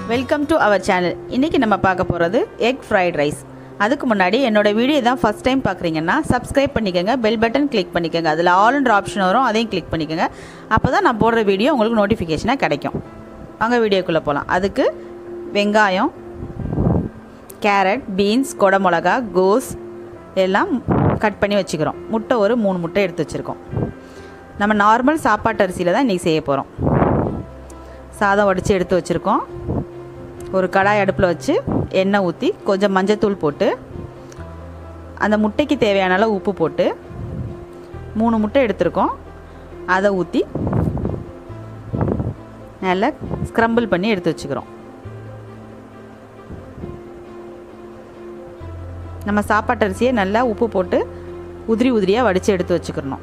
welcome to our channel இன்றைக்கி நம்ம பார்க்க போகிறது எக் ஃப்ரைட் ரைஸ் அதுக்கு முன்னாடி என்னோட வீடியோ தான் ஃபஸ்ட் டைம் பார்க்குறீங்கன்னா சப்ஸ்கிரைப் பண்ணிக்கோங்க பெல் பட்டன் கிளிக் பண்ணிக்கோங்க அதில் ஆல்ன்ற ஆப்ஷன் வரும் அதையும் கிளிக் பண்ணிக்கோங்க அப்போ தான் நான் போடுற வீடியோ உங்களுக்கு நோட்டிஃபிகேஷனாக கிடைக்கும் வாங்க வீடியோக்குள்ளே போகலாம் அதுக்கு வெங்காயம் கேரட் பீன்ஸ் கொடமிளகா கோஸ் எல்லாம் கட் பண்ணி வச்சுக்கிறோம் முட்டை ஒரு மூணு முட்டை எடுத்து வச்சுருக்கோம் நம்ம நார்மல் சாப்பாட்டு அரிசியில் தான் இன்றைக்கி செய்ய போகிறோம் சாதம் வடித்து எடுத்து வச்சுருக்கோம் ஒரு கடாய் அடுப்பில் வச்சு எண்ணெய் ஊற்றி கொஞ்சம் மஞ்சத்தூள் போட்டு அந்த முட்டைக்கு தேவையான அளவு உப்பு போட்டு மூணு முட்டை எடுத்திருக்கோம் அதை ஊற்றி நல்லா ஸ்க்ரம்பிள் பண்ணி எடுத்து வச்சுக்கிறோம் நம்ம சாப்பாட்டு அரிசியை நல்லா உப்பு போட்டு உதிரி உதிரியாக வடித்து எடுத்து வச்சுக்கிறணும்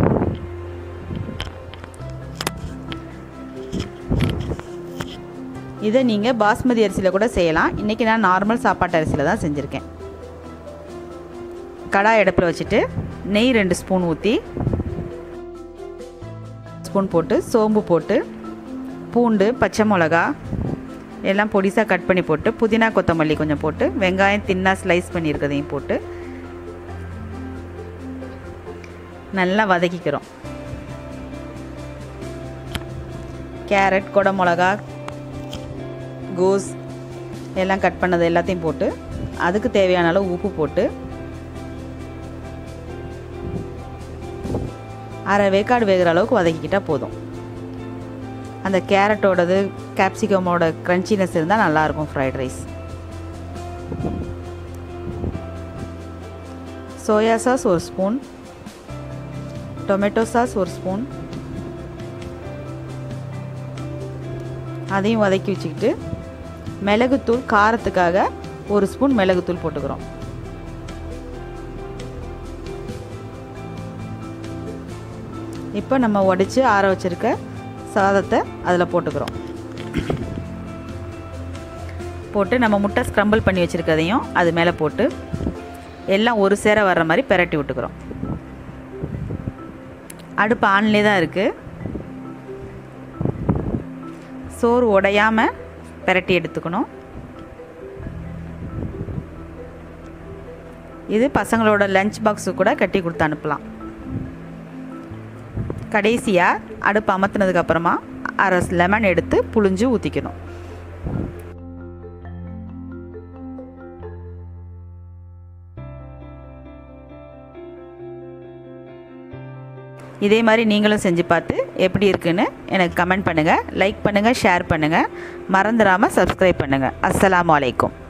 இதை நீங்கள் பாஸ்மதி அரிசியில் கூட செய்யலாம் இன்றைக்கி நான் நார்மல் சாப்பாட்டு அரிசியில் தான் செஞ்சுருக்கேன் கடாய் அடுப்பில் வச்சுட்டு நெய் ரெண்டு ஸ்பூன் ஊற்றி ஸ்பூன் போட்டு சோம்பு போட்டு பூண்டு பச்சை மிளகா எல்லாம் பொடிசாக கட் பண்ணி போட்டு புதினா கொத்தமல்லி கொஞ்சம் போட்டு வெங்காயம் தின்னாக ஸ்லைஸ் பண்ணியிருக்கதையும் போட்டு நல்லா வதக்கிக்கிறோம் கேரட் கொடமிளகா கோஸ் எல்லாம் கட் பண்ணது எல்லாத்தையும் போட்டு அதுக்கு தேவையான அளவு உப்பு போட்டு அரை வேக்காடு வேகிற அளவுக்கு வதக்கிக்கிட்டால் போதும் அந்த கேரட்டோடது கேப்சிகமோட க்ரன்ச்சினஸ் இருந்தால் நல்லாயிருக்கும் ஃப்ரைட் ரைஸ் சோயா சாஸ் ஒரு ஸ்பூன் டொமேட்டோ சாஸ் ஒரு ஸ்பூன் அதையும் வதக்கி வச்சுக்கிட்டு மிளகுத்தூள் காரத்துக்காக ஒரு ஸ்பூன் மிளகுத்தூள் போட்டுக்கிறோம் இப்போ நம்ம உடச்சி ஆற வச்சுருக்க சாதத்தை அதில் போட்டுக்கிறோம் போட்டு நம்ம முட்டை ஸ்க்ரம்பிள் பண்ணி வச்சுருக்கதையும் அது மேலே போட்டு எல்லாம் ஒரு சேர வர்ற மாதிரி பெரட்டி விட்டுக்கிறோம் அடுப்பு ஆன்லே தான் இருக்குது சோறு உடையாமல் பெரட்டி எடுத்துக்கணும் இது பசங்களோட லஞ்ச் பாக்ஸு கூட கட்டி கொடுத்து அனுப்பலாம் கடைசியாக அடுப்பு அமர்த்தினதுக்கப்புறமா அரை லெமன் எடுத்து புழிஞ்சு ஊற்றிக்கணும் இதே மாதிரி நீங்களும் செஞ்சு பார்த்து எப்படி இருக்குன்னு எனக்கு கமெண்ட் பண்ணுங்கள் லைக் பண்ணுங்கள் ஷேர் பண்ணுங்கள் மறந்துடாமல் சப்ஸ்கிரைப் பண்ணுங்கள் அஸ்ஸலாமு அலைக்கும்